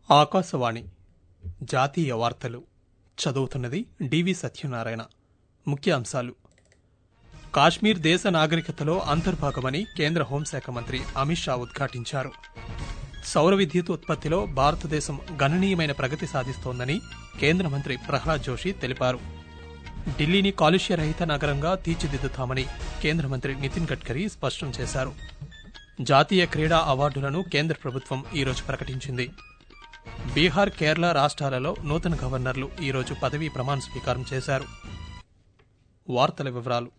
ఆకాశవాణి జాతీయ వార్తలు చదువుతున్నది డివి సత్యనారాయణ ముఖ్య అంశాలు కాశ్మీర్ దేశ నాగరికతలో అంతర్భాగమని కేంద్ర హోంశాఖ మంత్రి అమిత్ షా ఉద్ఘాటించారు సౌర విద్యుత్ ఉత్పత్తిలో భారతదేశం గణనీయమైన ప్రగతి సాధిస్తోందని కేంద్ర మంత్రి ప్రహ్లాద్ జోషి తెలిపారు ఢిల్లీని కాలుష్య రహిత నగరంగా తీర్చిదిద్దుతామని కేంద్ర మంత్రి నితిన్ గడ్కరీ స్పష్టం చేశారు జాతీయ క్రీడా అవార్డులను కేంద్ర ప్రభుత్వం ఈరోజు ప్రకటించింది బీహార్ కేరళ రాష్ట్రాలలో నూతన గవర్నర్లు ఈరోజు పదవీ ప్రమాణ స్వీకారం చేశారు వార్తల వివరాలు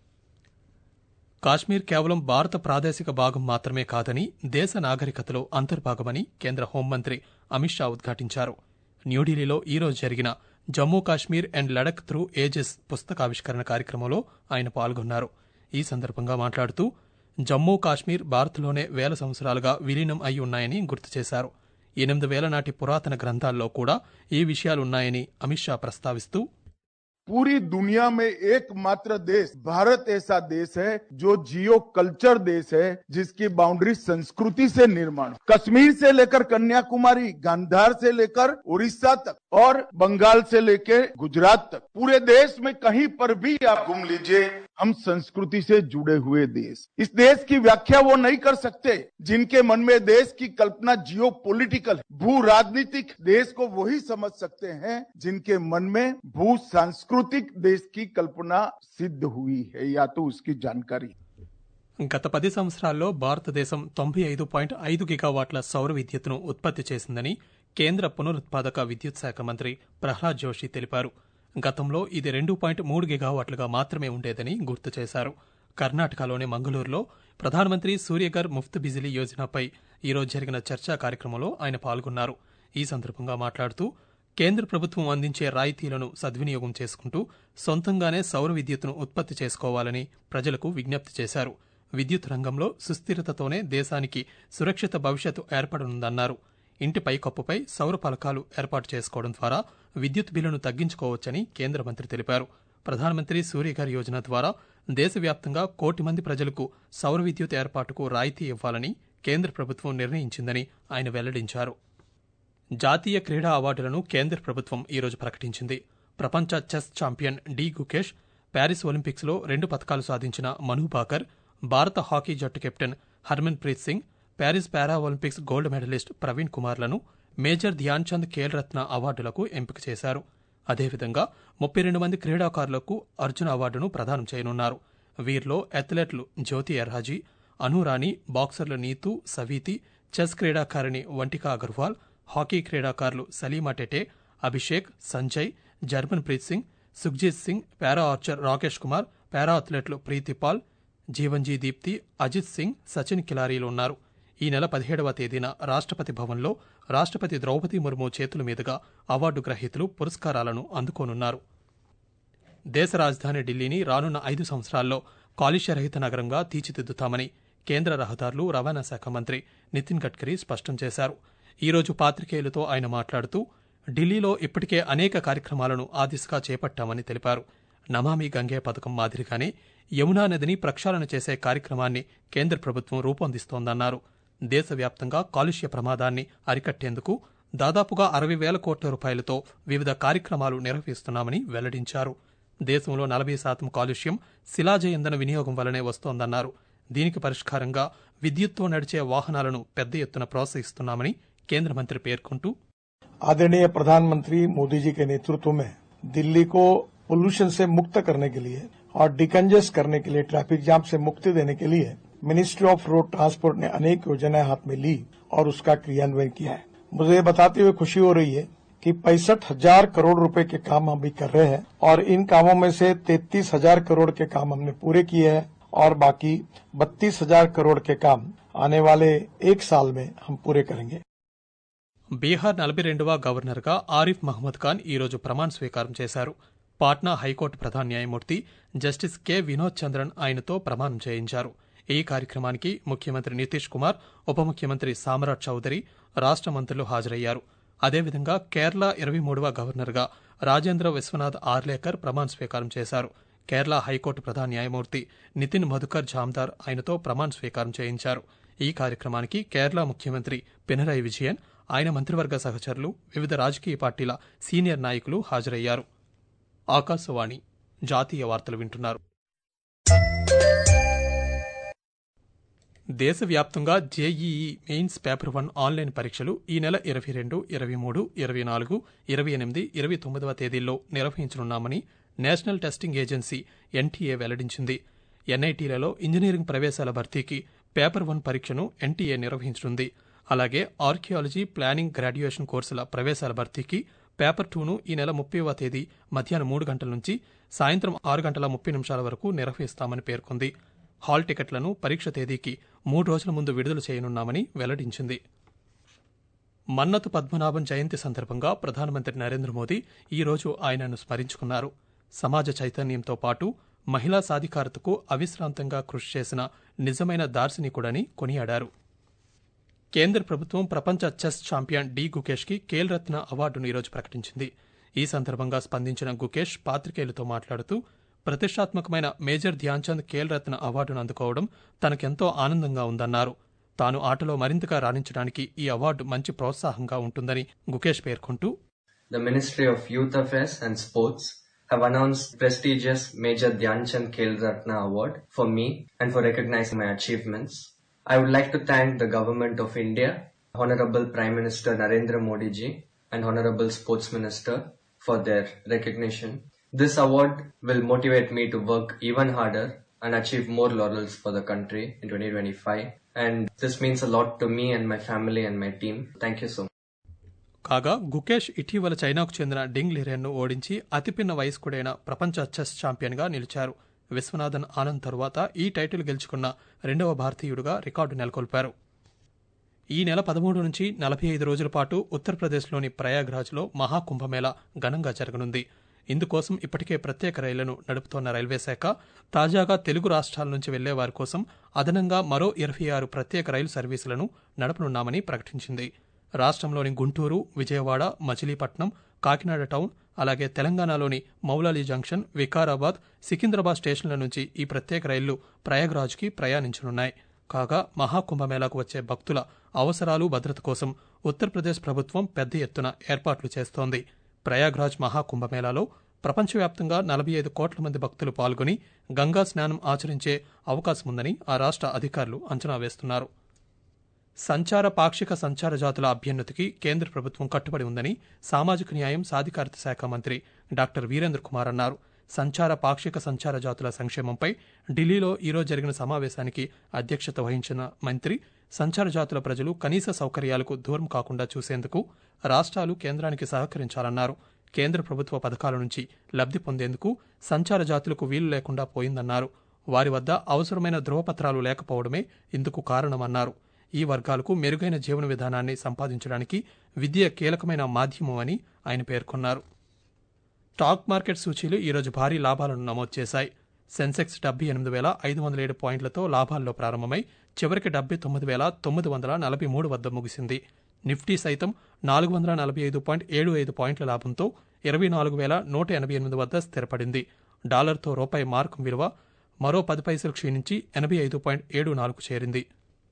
కాశ్మీర్ కేవలం భారత ప్రాదేశిక భాగం మాత్రమే కాదని దేశ నాగరికతలో అంతర్భాగమని కేంద్ర హోంమంత్రి అమిత్ షా ఉద్ఘాటించారు న్యూఢిల్లీలో ఈరోజు జరిగిన Jammu Kashmir and Ladakh through ages పుస్తకావిష్కరణ కార్యక్రమంలో ఆయన పాల్గొన్నారు ఈ సందర్భంగా మాట్లాడుతూ జమ్మూ కాశ్మీర్ భారత్లోనే వేల సంవత్సరాలుగా విలీనం అయి ఉన్నాయని గుర్తు చేశారు ఎనిమిది వేల నాటి పురాతన గ్రంథాల్లో కూడా ఈ విషయాలున్నాయని అమిత్ షా ప్రస్తావిస్తూ पूरी दुनिया में एकमात्र देश भारत ऐसा देश है जो जियो कल्चर देश है जिसकी बाउंड्री संस्कृति से निर्माण कश्मीर से लेकर कन्याकुमारी गांधार से लेकर उड़ीसा तक और बंगाल से लेकर गुजरात तक पूरे देश में कहीं पर भी आप घूम लीजिए हम संस्कृति से जुड़े हुए देश इस देश की व्याख्या वो नहीं कर सकते जिनके मन में देश की कल्पना जियो पोलिटिकल भू राजनीतिक देश को वही समझ सकते हैं जिनके मन में भू सांस्कृतिक देश की कल्पना सिद्ध हुई है या तो उसकी जानकारी గత పది సంవత్సరాల్లో భారతదేశం తొంభై ఐదు పాయింట్ ఐదు గిగావాట్ల సౌర విద్యుత్తును ఉత్పత్తి చేసిందని కేంద్ర పునరుత్పాదక విద్యుత్ శాఖ మంత్రి ప్రహ్లాద్ జోషి తెలిపారు గతంలో ఇది రెండు పాయింట్ మూడు గిగావాట్లుగా మాత్రమే ఉండేదని గుర్తు చేశారు కర్ణాటకలోని మంగళూరులో ప్రధానమంత్రి సూర్యగర్ ముఫ్త్ బిజిలీ యోజనపై ఈరోజు జరిగిన చర్చా కార్యక్రమంలో ఆయన పాల్గొన్నారు ఈ సందర్భంగా మాట్లాడుతూ కేంద్ర ప్రభుత్వం అందించే రాయితీలను సద్వినియోగం చేసుకుంటూ సొంతంగానే సౌర విద్యుత్తును ఉత్పత్తి చేసుకోవాలని ప్రజలకు విజ్ఞప్తి చేశారు విద్యుత్ రంగంలో సుస్థిరతతోనే దేశానికి సురక్షిత భవిష్యత్తు ఏర్పడనుందన్నారు ఇంటి పైకప్పుపై సౌర పలకాలు ఏర్పాటు చేసుకోవడం ద్వారా విద్యుత్ బిల్లును తగ్గించుకోవచ్చని కేంద్ర మంత్రి తెలిపారు ప్రధానమంత్రి సూర్యఘర్ యోజన ద్వారా దేశవ్యాప్తంగా కోటి మంది ప్రజలకు సౌర విద్యుత్ ఏర్పాటుకు రాయితీ ఇవ్వాలని కేంద్ర ప్రభుత్వం నిర్ణయించిందని ఆయన వెల్లడించారు జాతీయ క్రీడా అవార్డులను కేంద్ర ప్రభుత్వం ఈరోజు ప్రకటించింది ప్రపంచ chess champion D Gukesh Paris ఒలింపిక్స్లో రెండు పథకాలు సాధించిన మను బాకర్ భారత హాకీ జట్టు captain Harmanpreet Singh Paris para Olympics gold medallist Praveen కుమార్లను మేజర్ ధ్యాన్ చంద్ ఖేల్ రత్న అవార్డులకు ఎంపిక చేశారు అదేవిధంగా ముప్పై రెండు మంది క్రీడాకారులకు అర్జున అవార్డును ప్రదానం చేయనున్నారు వీరిలో అథ్లెట్లు జ్యోతి ఎర్హాజీ అనురాణి బాక్సర్లు నీతు సవీతి చెస్ క్రీడాకారిణి వంటికా అగర్వాల్ హాకీ క్రీడాకారులు Salima Tete Abhishek Sanjay Jarmanpreet Singh Sukhjeet Singh para archer Rakesh Kumar para అథ్లెట్లు ప్రీతిపాల్ జీవన్జీ దీప్తి అజిత్ సింగ్ సచిన్ కిలారీలు ఉన్నారు ఈ నెల పదిహేడవ తేదీన రాష్ట్రపతి భవన్లో రాష్ట్రపతి ద్రౌపది ముర్ము చేతుల మీదుగా అవార్డు గ్రహీతలు పురస్కారాలను అందుకోనున్నారు దేశ రాజధాని ఢిల్లీని రానున్న ఐదు సంవత్సరాల్లో కాలుష్యరహిత నగరంగా తీర్చిదిద్దుతామని కేంద్ర రహదారులు రవాణా శాఖ మంత్రి నితిన్ గడ్కరీ స్పష్టం చేశారు ఈరోజు పాత్రికేయులతో ఆయన మాట్లాడుతూ ఢిల్లీలో ఇప్పటికే అనేక కార్యక్రమాలను ఆ దిశగా చేపట్టామని తెలిపారు నమామి గంగే పథకం మాదిరిగానే యమునా నదిని ప్రక్షాళన చేసే కార్యక్రమాన్ని కేంద్ర ప్రభుత్వం రూపొందిస్తోందన్నారు దేశవ్యాప్తంగా కాలుష్య ప్రమాదాన్ని అరికట్టేందుకు దాదాపుగా అరవై వేల కోట్ల రూపాయలతో వివిధ కార్యక్రమాలు నిర్వహిస్తున్నామని వెల్లడించారు దేశంలో నలభై శాతం కాలుష్యం శిలాజ ఇంధన వినియోగం వల్లనే వస్తోందన్నారు దీనికి పరిష్కారంగా విద్యుత్తో నడిచే వాహనాలను పెద్ద ఎత్తున ప్రోత్సహిస్తున్నామని కేంద్ర మంత్రి పేర్కొంటూ आदरणीय प्रधानमंत्री मोदी जी के नेतृत्व में दिल्ली को पोल्यूशन से मुक्त करने के लिए और डिकंजेस्ट करने के लिए ट्रैफिक जाम से मुक्ति देने के लिए मिनिस्ट्री ऑफ रोड ट्रांसपोर्ट ने अनेक योजनाएं हाथ में ली और उसका क्रियान्वयन किया है मुझे ये बताते हुए खुशी हो रही है कि पैंसठ हजार करोड़ रुपए के काम हम भी कर रहे हैं और इन कामों में से तैतीस हजार करोड़ के काम हमने पूरे किए हैं और बाकी बत्तीस हजार करोड़ के काम आने वाले एक साल में हम पूरे करेंगे బీహార్ నలభై రెండవ గవర్నర్గా ఆరిఫ్ మహమ్మద్ ఖాన్ ఈరోజు ప్రమాణ స్వీకారం చేశారు పాట్నా హైకోర్టు ప్రధాన న్యాయమూర్తి జస్టిస్ కె వినోద్ చంద్రన్ ఆయనతో ప్రమాణం చేయించారు ఈ కార్యక్రమానికి ముఖ్యమంత్రి నితీష్ కుమార్ ఉప ముఖ్యమంత్రి సామ్రాట్ చౌదరి రాష్ట మంత్రులు హాజరయ్యారు అదేవిధంగా కేరళ ఇరవై మూడవ గవర్నర్గా రాజేంద్ర విశ్వనాథ్ ఆర్లేకర్ ప్రమాణ స్వీకారం చేశారు కేరళ హైకోర్టు ప్రధాన న్యాయమూర్తి నితిన్ మధుకర్ జామ్దార్ ఆయనతో ప్రమాణ స్వీకారం చేయించారు ఈ కార్యక్రమానికి కేరళ ముఖ్యమంత్రి పినరయి విజయన్ ఆయన మంత్రివర్గ సహచరులు వివిధ రాజకీయ పార్టీల సీనియర్ నాయకులు హాజరయ్యారు ఆకాశవాణి జాతీయ వార్తలు వింటున్నారు దేశవ్యాప్తంగా JEE mains paper one online పరీక్షలు ఈ నెల ఇరవై రెండు ఇరవై మూడు ఇరవై నాలుగు ఇరవై ఎనిమిది ఇరవై తొమ్మిదవ తేదీల్లో నిర్వహించనున్నామని నేషనల్ టెస్టింగ్ ఏజెన్సీ ఎన్టీఏ వెల్లడించింది ఎన్ఐటీలలో ఇంజనీరింగ్ ప్రవేశాల భర్తీకి పేపర్ వన్ పరీక్షను ఎన్టీఏ నిర్వహించనుంది అలాగే ఆర్కియాలజీ ప్లానింగ్ గ్రాడ్యుయేషన్ కోర్సుల ప్రవేశాల భర్తీకి పేపర్ టూను ఈ నెల ముప్పైవ తేదీ మధ్యాహ్నం మూడు గంటల నుంచి సాయంత్రం ఆరు గంటల ముప్పై నిమిషాల వరకు నిర్వహిస్తామని పేర్కొంది హాల్ టికెట్లను పరీక్ష తేదీకి మూడు రోజుల ముందు విడుదల చేయనున్నామని వెల్లడించింది మన్నతు పద్మనాభం జయంతి సందర్భంగా ప్రధానమంత్రి నరేంద్ర మోదీ ఈ రోజు ఆయనను స్మరించుకున్నారు సమాజ చైతన్యంతో పాటు మహిళా సాధికారతకు అవిశ్రాంతంగా కృషి చేసిన నిజమైన దార్శనికుడని కొనియాడారు కేంద్ర ప్రభుత్వం ప్రపంచ చెస్ ఛాంపియన్ డి గుకేష్ కి ఖేల్ రత్న అవార్డును ఈరోజు ప్రకటించింది ఈ సందర్భంగా స్పందించిన గుకేష్ పాత్రికేయులతో మాట్లాడుతూ ప్రతిష్టాత్మకమైన మేజర్ ధ్యాన్చంద్ ఖేల్ రత్న అవార్డును అందుకోవడం తనకెంతో ఆనందంగా ఉందన్నారు తాను ఆటలో మరింతగా రాణించడానికి ఈ అవార్డు మంచి ప్రోత్సాహంగా ఉంటుందని గుకేష్ పేర్కొంటూ The Ministry of Youth Affairs and Sports have announced prestigious Major Dhyanchand Khel Ratna Award for me and for recognizing my achievements. I would like to thank the Government of India, Honorable Prime Minister Narendra Modi ji and Honorable Sports Minister for their recognition. This award will motivate me to work even harder and achieve more laurels for the country in 2025. And this means a lot to me and my family and my team. Thank you so much. కాగా గుకేష్ ఇటీవల చైనాకు చెందిన డింగ్ లిరెన్ను ఓడించి అతిపిన్న వయస్కుడైన ప్రపంచ chess ఛాంపియన్గా నిలిచారు విశ్వనాథన్ ఆనంద్ తరువాత ఈ title గెలుచుకున్న రెండవ భారతీయుడిగా రికార్డు నెలకొల్పారు ఈ నెల పదమూడు నుంచి నలభై ఐదు రోజుల పాటు ఉత్తరప్రదేశ్లోని ప్రయాగ్రాజ్లో మహాకుంభమేళా ఘనంగా జరగనుంది ఇందుకోసం ఇప్పటికే ప్రత్యేక రైళ్లను నడుపుతోన్న రైల్వే శాఖ తాజాగా తెలుగు రాష్ట్రాల నుంచి వెళ్లే వారి కోసం అదనంగా మరో ఇరవై ఆరు ప్రత్యేక రైలు సర్వీసులను నడపనున్నామని ప్రకటించింది రాష్ట్రంలోని గుంటూరు విజయవాడ మచిలీపట్నం కాకినాడ టౌన్ అలాగే తెలంగాణలోని మౌలాలి జంక్షన్ వికారాబాద్ సికింద్రాబాద్ స్టేషన్ల నుంచి ఈ ప్రత్యేక రైళ్లు ప్రయాగ్రాజ్కి ప్రయాణించనున్నాయి కాగా మహాకుంభమేళాకు వచ్చే భక్తుల అవసరాలు భద్రత కోసం ఉత్తరప్రదేశ్ ప్రభుత్వం పెద్ద ఎత్తున ఏర్పాట్లు చేస్తోంది ప్రయాగ్రాజ్ మహాకుంభమేళాలో ప్రపంచవ్యాప్తంగా నలభై ఐదు కోట్ల మంది భక్తులు పాల్గొని గంగా స్నానం ఆచరించే అవకాశం ఉందని ఆ రాష్ట్ర అధికారులు అంచనా వేస్తున్నారు సంచార పాక్షిక సంచార జాతుల అభ్యున్నతికి కేంద్ర ప్రభుత్వం కట్టుబడి ఉందని సామాజిక న్యాయం సాధికారత శాఖ మంత్రి డాక్టర్ వీరేంద్ర కుమార్ అన్నారు సంచార పాక్షిక సంచార జాతుల సంక్షేమంపై ఢిల్లీలో ఈరోజు జరిగిన సమావేశానికి అధ్యక్షత వహించిన మంత్రి సంచార జాతుల ప్రజలు కనీస సౌకర్యాలకు దూరం కాకుండా చూసేందుకు రాష్ట్రాలు కేంద్రానికి సహకరించాలన్నారు కేంద్ర ప్రభుత్వ పథకాల నుంచి లబ్ధి పొందేందుకు సంచార జాతులకు వీలు లేకుండా పోయిందన్నారు వారి వద్ద అవసరమైన ధృవపత్రాలు లేకపోవడమే ఇందుకు కారణమన్నారు ఈ వర్గాలకు మెరుగైన జీవన విధానాన్ని సంపాదించడానికి విద్య కీలకమైన మాధ్యమం అని ఆయన పేర్కొన్నారు స్టాక్ మార్కెట్ సూచీలు ఈరోజు భారీ లాభాలను నమోదు చేశాయి సెన్సెక్స్ డెబ్బై ఎనిమిది వేల ఐదు వందల ఏడు పాయింట్లతో లాభాల్లో ప్రారంభమై చివరికి డెబ్బై తొమ్మిది వేల తొమ్మిది వందల నలభై మూడు వద్ద ముగిసింది నిఫ్టీ సైతం నాలుగు వందల నలభై ఐదు పాయింట్ ఏడు ఐదు పాయింట్ల లాభంతో ఇరవై నాలుగు వేల నూట ఎనభై ఎనిమిది వద్ద స్థిరపడింది డాలర్తో రూపాయి మార్కు విలువ మరో పది పైసలు క్షీణించి ఎనభై ఐదు పాయింట్ ఏడు నాలుగు చేరింది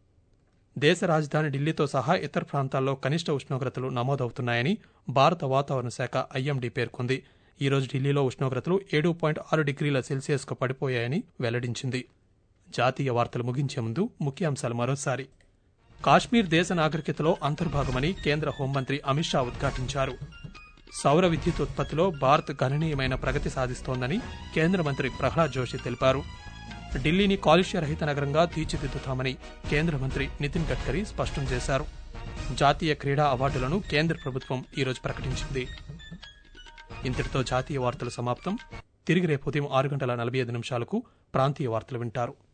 దేశ రాజధాని ఢిల్లీతో సహా ఇతర ప్రాంతాల్లో కనిష్ట ఉష్ణోగ్రతలు నమోదవుతున్నాయని భారత వాతావరణ శాఖ ఐఎండీ పేర్కొంది ఈ రోజు ఢిల్లీలో ఉష్ణోగ్రతలు ఏడు పాయింట్ ఆరు డిగ్రీల సెల్సియస్కు పడిపోయాయని వెల్లడించింది జాతీయ వార్తలు ముగించే ముందు ముఖ్యాంశాలు మరోసారి కాశ్మీర్ దేశ నాగరికతలో అంతర్భాగమని కేంద్ర హోంమంత్రి అమిత్ షా ఉద్ఘాటించారు సౌర విద్యుత్ ఉత్పత్తిలో భారత్ గణనీయమైన ప్రగతి సాధిస్తోందని కేంద్ర మంత్రి ప్రహ్లాద్ జోషి తెలిపారు ఢిల్లీని కాలుష్య రహిత నగరంగా తీర్చిదిద్దుతామని కేంద్ర మంత్రి నితిన్ గడ్కరీ స్పష్టం చేశారు జాతీయ క్రీడా అవార్డులను కేంద్ర ప్రభుత్వం ఈరోజు ప్రకటించింది ఇంతటితో జాతీయ వార్తలు సమాప్తం తిరిగి రేపు ఉదయం ఆరు గంటల నలభై ఐదు నిమిషాలకు ప్రాంతీయ వార్తలు వింటారు